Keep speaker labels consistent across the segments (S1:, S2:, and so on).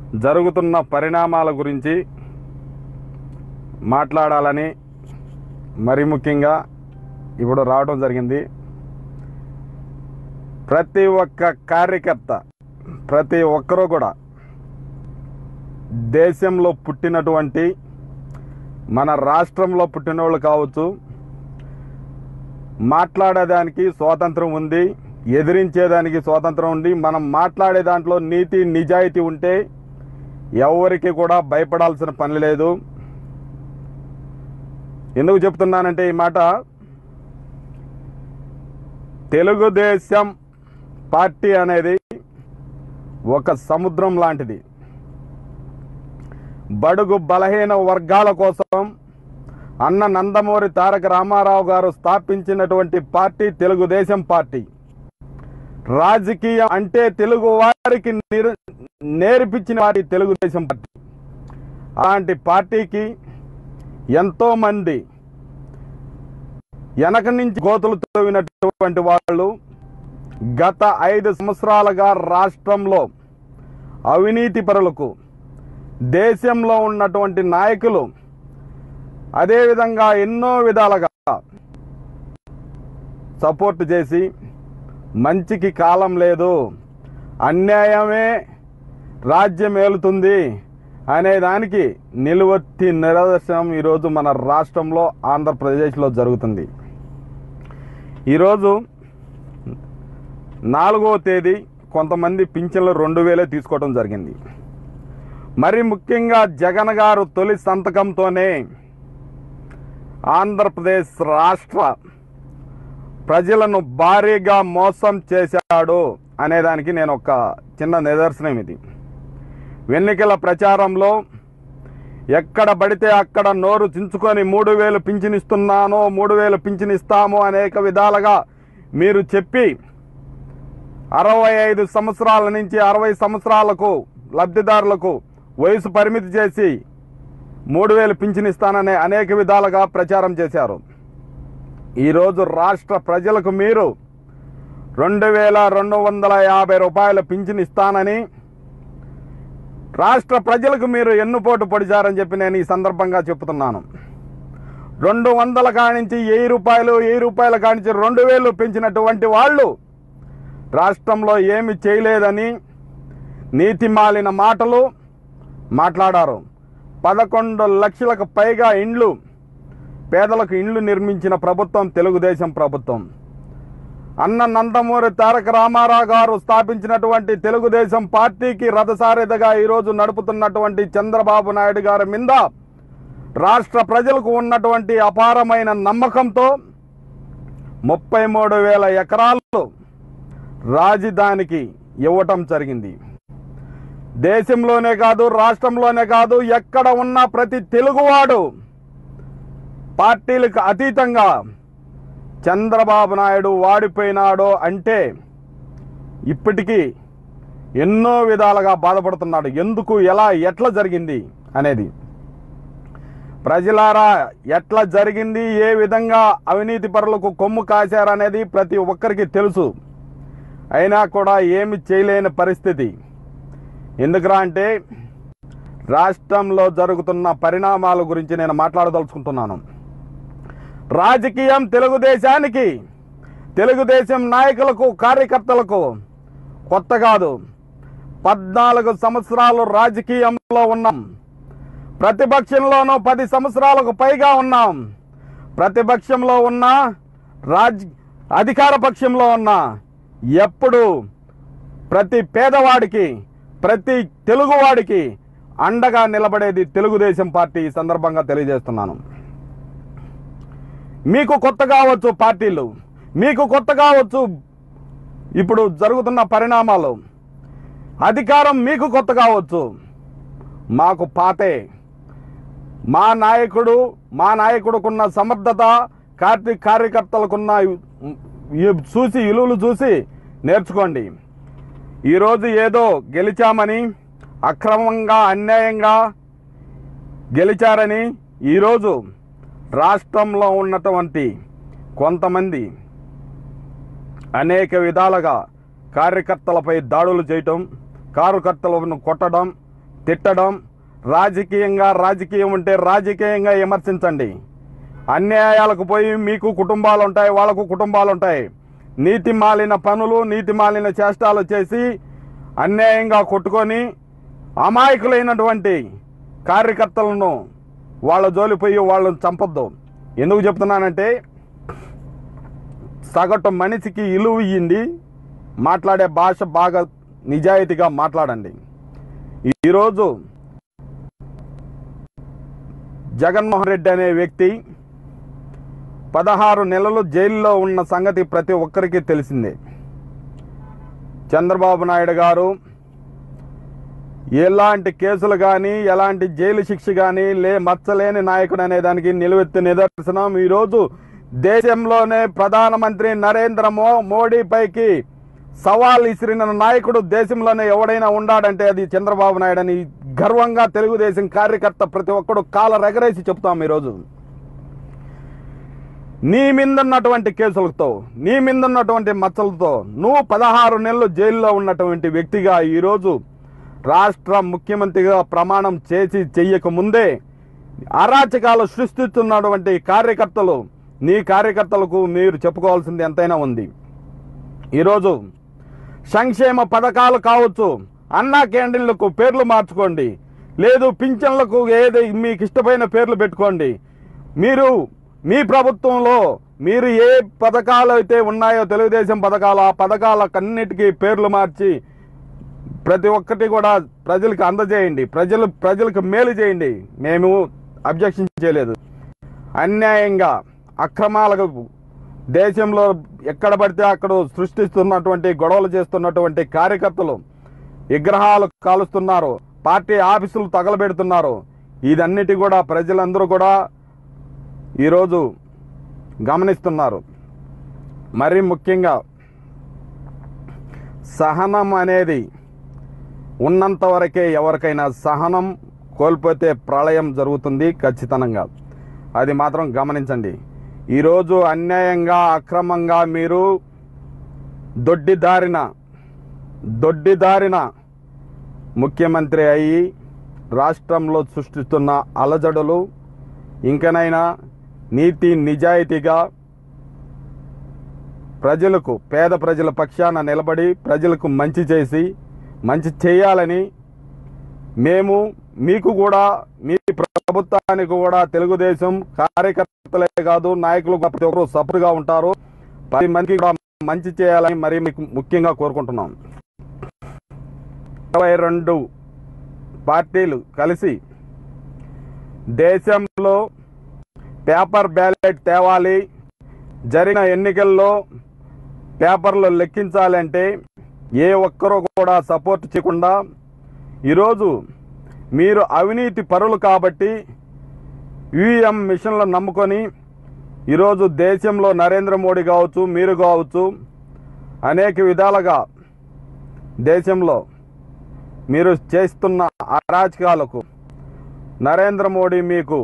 S1: జరుగుతున్న పరిణామాల గురించి మాట్లాడాలని మరి ముఖ్యంగా ఇప్పుడు రావడం జరిగింది ప్రతి ఒక్క కార్యకర్త ప్రతి ఒక్కరూ కూడా దేశంలో పుట్టినటువంటి మన రాష్ట్రంలో పుట్టినోళ్ళు కావచ్చు మాట్లాడేదానికి స్వాతంత్రం ఉంది ఎదిరించేదానికి స్వాతంత్రం ఉంది మనం మాట్లాడే దాంట్లో నీతి నిజాయితీ ఉంటే ఎవరికి కూడా భయపడాల్సిన పని లేదు ఎందుకు చెప్తున్నానంటే ఈ మాట తెలుగుదేశం పార్టీ అనేది ఒక సముద్రం లాంటిది బడుగు బలహీన వర్గాల కోసం అన్న నందమూరి తారక రామారావు గారు స్థాపించినటువంటి పార్టీ తెలుగుదేశం పార్టీ రాజకీయం అంటే తెలుగు వారికి నిర్- నేర్పించిన వారి తెలుగుదేశం పార్టీ అలాంటి పార్టీకి ఎంతో మంది వెనక నుంచి గోతులు తవ్వినటువంటి వాళ్ళు గత ఐదు సంవత్సరాలుగా రాష్ట్రంలో అవినీతి పరులకు దేశంలో ఉన్నటువంటి నాయకులు అదేవిధంగా ఎన్నో విధాలుగా సపోర్ట్ చేసి మంచికి కాలం లేదు అన్యాయమే రాజ్యం ఏలుతుంది అనే దానికి నిలువెత్తి నిదర్శనం ఈరోజు మన రాష్ట్రంలో ఆంధ్రప్రదేశ్లో జరుగుతుంది ఈరోజు నాలుగవ తేదీ కొంతమంది పింఛన్లు రెండు వేలే తీసుకోవడం జరిగింది మరి ముఖ్యంగా జగన్ గారు తొలి సంతకంతోనే ఆంధ్రప్రదేశ్ రాష్ట్ర ప్రజలను భారీగా మోసం చేశాడు అనేదానికి నేను ఒక చిన్న నిదర్శనం ఇది ఎన్నికల ప్రచారంలో ఎక్కడ పడితే అక్కడ నోరు చించుకొని మూడు వేలు పింఛనిస్తున్నాను మూడు వేలు పింఛనిస్తాము అనేక విధాలుగా మీరు చెప్పి అరవై ఐదు సంవత్సరాల నుంచి అరవై సంవత్సరాలకు లబ్ధిదారులకు వయసు పరిమితి చేసి మూడు వేలు పింఛనిస్తాననే అనేక విధాలుగా ప్రచారం చేశారు ఈరోజు రాష్ట్ర ప్రజలకు మీరు రెండు వేల రెండు వందల యాభై రూపాయల పింఛన్ ఇస్తానని రాష్ట్ర ప్రజలకు మీరు ఎన్నుపోటు పొడిచారని చెప్పి నేను ఈ సందర్భంగా చెప్తున్నాను రెండు వందల కానించి వెయ్యి రూపాయలు వెయ్యి రూపాయల కానించి రెండు వేలు పెంచినటువంటి వాళ్ళు రాష్ట్రంలో ఏమి చేయలేదని నీతి మాలిన మాటలు మాట్లాడారు పదకొండు లక్షలకు పైగా ఇండ్లు పేదలకు ఇండ్లు నిర్మించిన ప్రభుత్వం తెలుగుదేశం ప్రభుత్వం అన్న నందమూరి తారక రామారావు గారు స్థాపించినటువంటి తెలుగుదేశం పార్టీకి రథసారథిగా ఈరోజు నడుపుతున్నటువంటి చంద్రబాబు నాయుడు గారి మీద రాష్ట్ర ప్రజలకు ఉన్నటువంటి అపారమైన నమ్మకంతో ముప్పై మూడు వేల ఎకరాలు రాజధానికి ఇవ్వటం జరిగింది దేశంలోనే కాదు రాష్ట్రంలోనే కాదు ఎక్కడ ఉన్న ప్రతి తెలుగువాడు పార్టీలకు అతీతంగా చంద్రబాబు నాయుడు వాడిపోయినాడు అంటే ఇప్పటికీ ఎన్నో విధాలుగా బాధపడుతున్నాడు ఎందుకు ఎలా ఎట్లా జరిగింది అనేది ప్రజలారా ఎట్లా జరిగింది ఏ విధంగా అవినీతి పరులకు కొమ్ము కాశారనేది ప్రతి ఒక్కరికి తెలుసు అయినా కూడా ఏమి చేయలేని పరిస్థితి ఎందుకురా అంటే రాష్ట్రంలో జరుగుతున్న పరిణామాల గురించి నేను మాట్లాడదలుచుకుంటున్నాను రాజకీయం తెలుగుదేశానికి తెలుగుదేశం నాయకులకు కార్యకర్తలకు కొత్త కాదు పద్నాలుగు సంవత్సరాలు రాజకీయంలో ఉన్నాం ప్రతిపక్షంలోనూ పది సంవత్సరాలకు పైగా ఉన్నాం ప్రతిపక్షంలో ఉన్న రాజ్ అధికార పక్షంలో ఉన్న ఎప్పుడు ప్రతి పేదవాడికి ప్రతి తెలుగువాడికి అండగా నిలబడేది తెలుగుదేశం పార్టీ ఈ సందర్భంగా తెలియజేస్తున్నాను మీకు కొత్త కావచ్చు పార్టీలు మీకు కొత్త కావచ్చు ఇప్పుడు జరుగుతున్న పరిణామాలు అధికారం మీకు కొత్త కావచ్చు మాకు పాతే మా నాయకుడు మా నాయకుడుకున్న సమర్థత కార్తీ కార్యకర్తలకున్న ఈ- చూసి విలువలు చూసి నేర్చుకోండి ఈరోజు ఏదో గెలిచామని అక్రమంగా అన్యాయంగా గెలిచారని ఈరోజు రాష్ట్రంలో ఉన్నటువంటి కొంతమంది అనేక విధాలుగా కార్యకర్తలపై దాడులు చేయటం కార్యకర్తలను కొట్టడం తిట్టడం రాజకీయంగా రాజకీయం ఉంటే రాజకీయంగా విమర్శించండి అన్యాయాలకు పోయి మీకు కుటుంబాలు ఉంటాయి వాళ్ళకు కుటుంబాలు ఉంటాయి నీతి మాలిన పనులు నీతి మాలిన చేష్టాలు చేసి అన్యాయంగా కొట్టుకొని అమాయకులైనటువంటి కార్యకర్తలను వాళ్ళ జోలిపోయి వాళ్ళని చంపొద్దు ఎందుకు చెప్తున్నానంటే సగటు మనిషికి ఇలువ ఇయ్యండి మాట్లాడే భాష బాగా నిజాయితీగా మాట్లాడండి ఈరోజు జగన్మోహన్ రెడ్డి అనే వ్యక్తి పదహారు నెలలు జైల్లో ఉన్న సంగతి ప్రతి ఒక్కరికి తెలిసిందే చంద్రబాబు నాయుడు గారు ఎలాంటి కేసులు కానీ ఎలాంటి జైలు శిక్ష కానీ లే మచ్చలేని నాయకుడు అనే దానికి నిలువెత్తు నిదర్శనం ఈరోజు దేశంలోనే ప్రధానమంత్రి నరేంద్ర మో మోడీ పైకి సవాల్ ఇసిరిన నాయకుడు దేశంలోనే ఎవడైనా ఉన్నాడంటే అది చంద్రబాబు నాయుడు అని గర్వంగా తెలుగుదేశం కార్యకర్త ప్రతి ఒక్కడు కాల రెగరేసి చెప్తాం ఈరోజు నీ మీదున్నటువంటి కేసులతో నీ మీదున్నటువంటి మచ్చలతో నువ్వు పదహారు నెలలు జైల్లో ఉన్నటువంటి వ్యక్తిగా ఈరోజు రాష్ట్ర ముఖ్యమంత్రిగా ప్రమాణం చేసి చెయ్యక ముందే అరాచకాలు సృష్టిస్తున్నటువంటి కార్యకర్తలు నీ కార్యకర్తలకు మీరు చెప్పుకోవాల్సింది ఎంతైనా ఉంది ఈరోజు సంక్షేమ పథకాలు కావచ్చు అన్నా క్యాంటీన్లకు పేర్లు మార్చుకోండి లేదు పింఛన్లకు ఏది మీకు ఇష్టమైన పేర్లు పెట్టుకోండి మీరు మీ ప్రభుత్వంలో మీరు ఏ పథకాలు అయితే ఉన్నాయో తెలుగుదేశం పథకాలు ఆ పథకాలకన్నిటికీ పేర్లు మార్చి ప్రతి ఒక్కటి కూడా ప్రజలకు అందజేయండి ప్రజలు ప్రజలకు మేలు చేయండి మేము అబ్జెక్షన్ చేయలేదు అన్యాయంగా అక్రమాలకు దేశంలో ఎక్కడ పడితే అక్కడ సృష్టిస్తున్నటువంటి గొడవలు చేస్తున్నటువంటి కార్యకర్తలు విగ్రహాలు కాలుస్తున్నారు పార్టీ ఆఫీసులు తగలబెడుతున్నారు ఇదన్నిటి కూడా ప్రజలందరూ కూడా ఈరోజు గమనిస్తున్నారు మరి ముఖ్యంగా సహనం అనేది ఉన్నంత వరకే ఎవరికైనా సహనం కోల్పోతే ప్రళయం జరుగుతుంది ఖచ్చితంగా అది మాత్రం గమనించండి ఈరోజు అన్యాయంగా అక్రమంగా మీరు దొడ్డిదారిన దొడ్డిదారిన ముఖ్యమంత్రి అయ్యి రాష్ట్రంలో సృష్టిస్తున్న అలజడులు ఇంకనైనా నీతి నిజాయితీగా ప్రజలకు పేద ప్రజల పక్షాన నిలబడి ప్రజలకు మంచి చేసి మంచి చేయాలని మేము మీకు కూడా మీ ప్రభుత్వానికి కూడా తెలుగుదేశం కార్యకర్తలే కాదు నాయకులు కూడా ప్రతి ఒక్కరు సపోర్ట్గా ఉంటారు పది మందికి కూడా మంచి చేయాలని మరి మీకు ముఖ్యంగా కోరుకుంటున్నాం ఇరవై రెండు పార్టీలు కలిసి దేశంలో పేపర్ బ్యాలెట్ తేవాలి జరిగిన ఎన్నికల్లో పేపర్లు లెక్కించాలంటే ఏ ఒక్కరూ కూడా సపోర్ట్ చేయకుండా ఈరోజు మీరు అవినీతి పరులు కాబట్టి ఈవీఎం మిషన్లు నమ్ముకొని ఈరోజు దేశంలో నరేంద్ర మోడీ కావచ్చు మీరు కావచ్చు అనేక విధాలుగా దేశంలో మీరు చేస్తున్న అరాచకాలకు నరేంద్ర మోడీ మీకు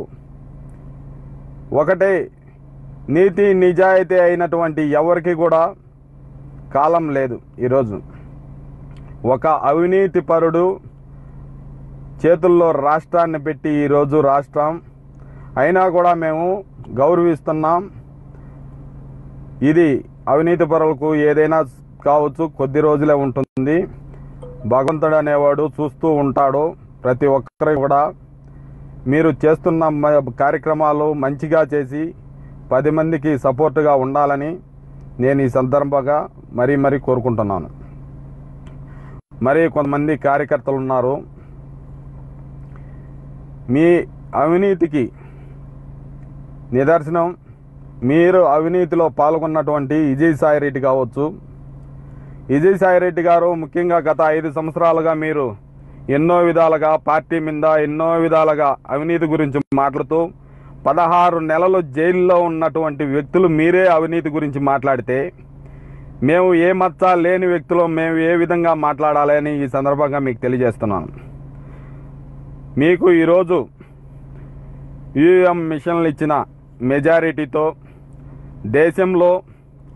S1: ఒకటే నీతి నిజాయితీ అయినటువంటి ఎవరికి కూడా కాలం లేదు ఈరోజు ఒక అవినీతి పరుడు చేతుల్లో రాష్ట్రాన్ని పెట్టి ఈరోజు రాష్ట్రం అయినా కూడా మేము గౌరవిస్తున్నాం ఇది అవినీతి పరులకు ఏదైనా కావచ్చు కొద్ది రోజులే ఉంటుంది భగవంతుడు అనేవాడు చూస్తూ ఉంటాడు ప్రతి ఒక్కరి కూడా మీరు చేస్తున్న మ- కార్యక్రమాలు మంచిగా చేసి పది మందికి సపోర్టుగా ఉండాలని నేను ఈ సందర్భంగా మరీ మరీ కోరుకుంటున్నాను మరి కొంతమంది కార్యకర్తలు ఉన్నారు మీ అవినీతికి నిదర్శనం మీరు అవినీతిలో పాల్గొన్నటువంటి విజయసాయి రెడ్డి కావచ్చు విజయసాయి రెడ్డి గారు ముఖ్యంగా గత ఐదు సంవత్సరాలుగా మీరు ఎన్నో విధాలుగా పార్టీ మీద ఎన్నో విధాలుగా అవినీతి గురించి మాట్లాడుతూ పదహారు నెలలు జైల్లో ఉన్నటువంటి వ్యక్తులు మీరే అవినీతి గురించి మాట్లాడితే మేము ఏ మచ్చ లేని వ్యక్తులు మేము ఏ విధంగా మాట్లాడాలి అని ఈ సందర్భంగా మీకు తెలియజేస్తున్నాను మీకు ఈరోజు యూఎం మిషన్లు ఇచ్చిన మెజారిటీతో దేశంలో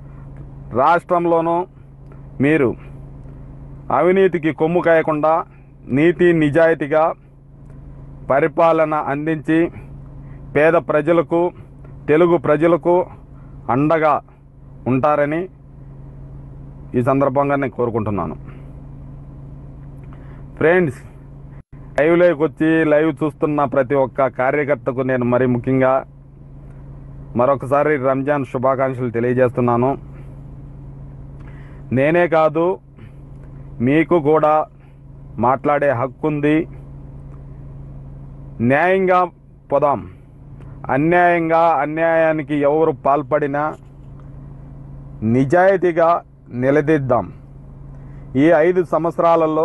S1: రాష్ట్రంలోనూ మీరు అవినీతికి కొమ్ము కాయకుండా నీతి నిజాయితీగా పరిపాలన అందించి పేద ప్రజలకు తెలుగు ప్రజలకు అండగా ఉంటారని ఈ సందర్భంగా నేను కోరుకుంటున్నాను ఫ్రెండ్స్ లైవ్లోకి వచ్చి లైవ్ చూస్తున్న ప్రతి ఒక్క కార్యకర్తకు నేను మరి ముఖ్యంగా మరొకసారి రంజాన్ శుభాకాంక్షలు తెలియజేస్తున్నాను నేనే కాదు మీకు కూడా మాట్లాడే హక్కు ఉంది న్యాయంగా పోదాం అన్యాయంగా అన్యాయానికి ఎవరు పాల్పడినా నిజాయితీగా నిలదీద్దాం ఈ ఐదు సంవత్సరాలలో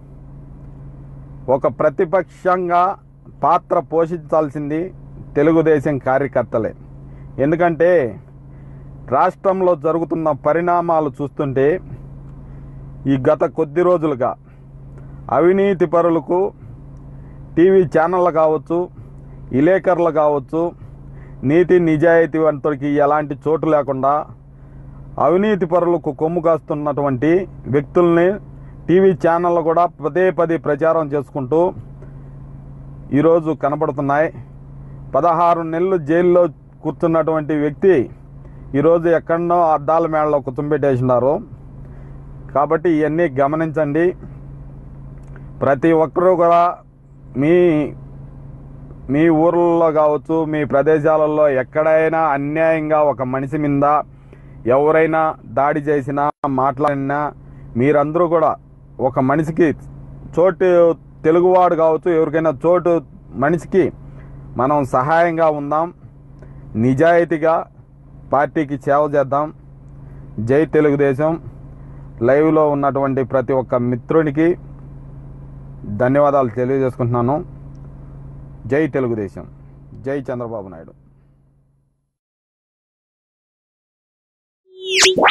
S1: ఒక ప్రతిపక్షంగా పాత్ర పోషించాల్సింది తెలుగుదేశం కార్యకర్తలే ఎందుకంటే రాష్ట్రంలో జరుగుతున్న పరిణామాలు చూస్తుంటే ఈ గత కొద్ది రోజులుగా అవినీతి పరులకు టీవీ ఛానళ్ళు కావచ్చు విలేకరులు కావచ్చు నీతి నిజాయితీ వంతుడికి ఎలాంటి చోటు లేకుండా అవినీతి పరులకు కొమ్ము కాస్తున్నటువంటి వ్యక్తుల్ని టీవీ ఛానళ్ళు కూడా పదే పదే ప్రచారం చేసుకుంటూ ఈరోజు కనబడుతున్నాయి పదహారు నెలలు జైల్లో కూర్చున్నటువంటి వ్యక్తి ఈరోజు ఎక్కడనో అద్దాల మేడలో కుతుంబెట్టేసినారు కాబట్టి ఇవన్నీ గమనించండి ప్రతి ఒక్కరూ కూడా మీ మీ ఊర్లలో కావచ్చు మీ ప్రదేశాలలో ఎక్కడైనా అన్యాయంగా ఒక మనిషి మీద ఎవరైనా దాడి చేసినా మాట్లాడినా మీరందరూ కూడా ఒక మనిషికి చోటు తెలుగువాడు కావచ్చు ఎవరికైనా చోటు మనిషికి మనం సహాయంగా ఉందాం నిజాయితీగా పార్టీకి సేవ చేద్దాం జై తెలుగుదేశం లైవ్లో ఉన్నటువంటి ప్రతి ఒక్క మిత్రునికి ధన్యవాదాలు తెలియజేసుకుంటున్నాను జై తెలుగుదేశం జై చంద్రబాబు నాయుడు